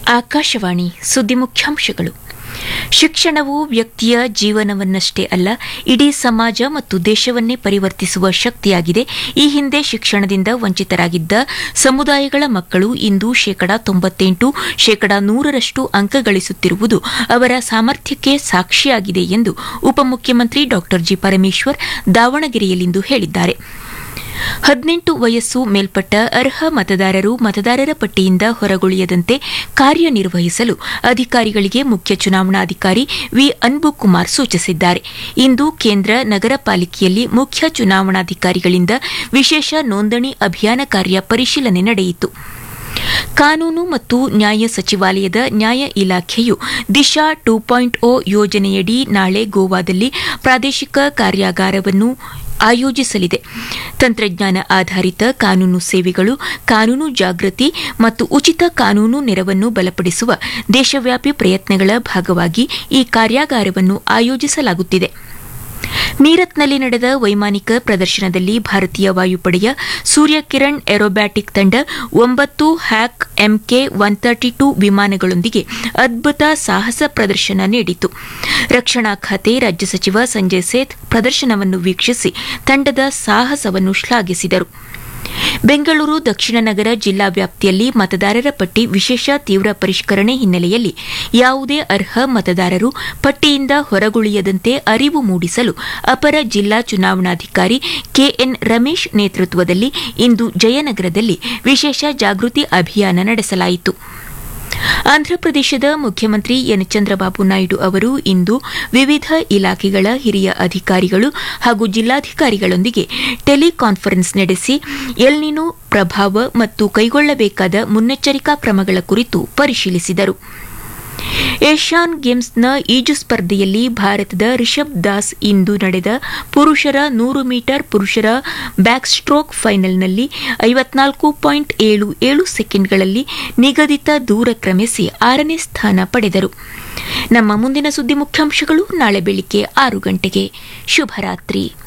ಆಕಾಶವಾಣಿ ಸುದ್ದಿ ಮುಖ್ಯಾಂಶಗಳು ಶಿಕ್ಷಣವು ವ್ಯಕ್ತಿಯ ಜೀವನವನ್ನಷ್ಟೇ ಅಲ್ಲ ಇಡೀ ಸಮಾಜ ಮತ್ತು ದೇಶವನ್ನೇ ಪರಿವರ್ತಿಸುವ ಶಕ್ತಿಯಾಗಿದೆ ಈ ಹಿಂದೆ ಶಿಕ್ಷಣದಿಂದ ವಂಚಿತರಾಗಿದ್ದ ಸಮುದಾಯಗಳ ಮಕ್ಕಳು ಇಂದು ಶೇಕಡಾ ತೊಂಬತ್ತೆಂಟು ಶೇಕಡಾ ನೂರರಷ್ಟು ಅಂಕ ಗಳಿಸುತ್ತಿರುವುದು ಅವರ ಸಾಮರ್ಥ್ಯಕ್ಕೆ ಸಾಕ್ಷಿಯಾಗಿದೆ ಎಂದು ಉಪಮುಖ್ಯಮಂತ್ರಿ ಡಾ ಜಿ ಪರಮೇಶ್ವರ್ ದಾವಣಗೆರೆಯಲ್ಲಿಂದು ಹೇಳಿದ್ದಾರೆ ಹದಿನೆಂಟು ವಯಸ್ಸು ಮೇಲ್ಪಟ್ಟ ಅರ್ಹ ಮತದಾರರು ಮತದಾರರ ಪಟ್ಟಿಯಿಂದ ಹೊರಗುಳಿಯದಂತೆ ಕಾರ್ಯನಿರ್ವಹಿಸಲು ಅಧಿಕಾರಿಗಳಿಗೆ ಮುಖ್ಯ ಚುನಾವಣಾಧಿಕಾರಿ ವಿ ಅನ್ಬುಕುಮಾರ್ ಸೂಚಿಸಿದ್ದಾರೆ ಇಂದು ಕೇಂದ್ರ ನಗರ ಪಾಲಿಕೆಯಲ್ಲಿ ಮುಖ್ಯ ಚುನಾವಣಾಧಿಕಾರಿಗಳಿಂದ ವಿಶೇಷ ನೋಂದಣಿ ಅಭಿಯಾನ ಕಾರ್ಯ ಪರಿಶೀಲನೆ ನಡೆಯಿತು ಕಾನೂನು ಮತ್ತು ನ್ಯಾಯ ಸಚಿವಾಲಯದ ನ್ಯಾಯ ಇಲಾಖೆಯು ದಿಶಾ ಟೂ ಪಾಯಿಂಟ್ ಒ ಯೋಜನೆಯಡಿ ನಾಳೆ ಗೋವಾದಲ್ಲಿ ಪ್ರಾದೇಶಿಕ ಕಾರ್ಯಾಗಾರವನ್ನು ಆಯೋಜಿಸಲಿದೆ ತಂತ್ರಜ್ಞಾನ ಆಧಾರಿತ ಕಾನೂನು ಸೇವೆಗಳು ಕಾನೂನು ಜಾಗೃತಿ ಮತ್ತು ಉಚಿತ ಕಾನೂನು ನೆರವನ್ನು ಬಲಪಡಿಸುವ ದೇಶವ್ಯಾಪಿ ಪ್ರಯತ್ನಗಳ ಭಾಗವಾಗಿ ಈ ಕಾರ್ಯಾಗಾರವನ್ನು ಆಯೋಜಿಸಲಾಗುತ್ತಿದೆ ಮೀರತ್ನಲ್ಲಿ ನಡೆದ ವೈಮಾನಿಕ ಪ್ರದರ್ಶನದಲ್ಲಿ ಭಾರತೀಯ ವಾಯುಪಡೆಯ ಸೂರ್ಯಕಿರಣ್ ಏರೋಬ್ಯಾಟಿಕ್ ತಂಡ ಒಂಬತ್ತು Hawk MK one thirty two ವಿಮಾನಗಳೊಂದಿಗೆ ಅದ್ಭುತ ಸಾಹಸ ಪ್ರದರ್ಶನ ನೀಡಿತು ರಕ್ಷಣಾ ಖಾತೆ ರಾಜ್ಯ ಸಚಿವ ಸಂಜಯ್ ಸೇಥ್ ಪ್ರದರ್ಶನವನ್ನು ವೀಕ್ಷಿಸಿ ತಂಡದ ಸಾಹಸವನ್ನು ಶ್ಲಾಘಿಸಿದರು ಬೆಂಗಳೂರು ದಕ್ಷಿಣ ನಗರ ಜಿಲ್ಲಾ ವ್ಯಾಪ್ತಿಯಲ್ಲಿ ಮತದಾರರ ಪಟ್ಟಿ ವಿಶೇಷ ತೀವ್ರ ಪರಿಷ್ಕರಣೆ ಹಿನ್ನೆಲೆಯಲ್ಲಿ ಯಾವುದೇ ಅರ್ಹ ಮತದಾರರು ಪಟ್ಟಿಯಿಂದ ಹೊರಗುಳಿಯದಂತೆ ಅರಿವು ಮೂಡಿಸಲು ಅಪರ ಜಿಲ್ಲಾ ಚುನಾವಣಾಧಿಕಾರಿ ಕೆಎನ್ ರಮೇಶ್ ನೇತೃತ್ವದಲ್ಲಿ ಇಂದು ಜಯನಗರದಲ್ಲಿ ವಿಶೇಷ ಜಾಗೃತಿ ಅಭಿಯಾನ ನಡೆಸಲಾಯಿತು ಆಂಧ್ರಪ್ರದೇಶದ ಮುಖ್ಯಮಂತ್ರಿ ಎನ್ ಚಂದ್ರಬಾಬು ನಾಯ್ಡು ಅವರು ಇಂದು ವಿವಿಧ ಇಲಾಖೆಗಳ ಹಿರಿಯ ಅಧಿಕಾರಿಗಳು ಹಾಗೂ ಜಿಲ್ಲಾಧಿಕಾರಿಗಳೊಂದಿಗೆ ಟೆಲಿಕಾನ್ಫರೆನ್ಸ್ ನಡೆಸಿ ಎಲ್ನಿನೋ ಪ್ರಭಾವ ಮತ್ತು ಕೈಗೊಳ್ಳಬೇಕಾದ ಮುನ್ನೆಚ್ಚರಿಕಾ ಕ್ರಮಗಳ ಕುರಿತು ಪರಿಶೀಲಿಸಿದರು ಏಷ್ಯಾನ್ ಗೇಮ್ಸ್ನ ಈಜು ಸ್ಪರ್ಧೆಯಲ್ಲಿ ಭಾರತದ ರಿಷಬ್ ದಾಸ್ ಇಂದು ನಡೆದ ಪುರುಷರ ನೂರು ಮೀಟರ್ ಪುರುಷರ ಬ್ಯಾಕ್ ಸ್ಟ್ರೋಕ್ ಫೈನಲ್ನಲ್ಲಿ ಐವತ್ನಾಲ್ಕು ಪಾಯಿಂಟ್ ಏಳು ಏಳು ಸೆಕೆಂಡ್ಗಳಲ್ಲಿ ನಿಗದಿತ ದೂರ ಕ್ರಮಿಸಿ ಆರನೇ ಸ್ಥಾನ ಪಡೆದರು ನಮ್ಮ ಮುಂದಿನ ಸುದ್ದಿ ಮುಖ್ಯಾಂಶಗಳು ನಾಳೆ ಬೆಳಿಗ್ಗೆ ಆರು ಗಂಟೆಗೆ ಶುಭರಾತ್ರಿ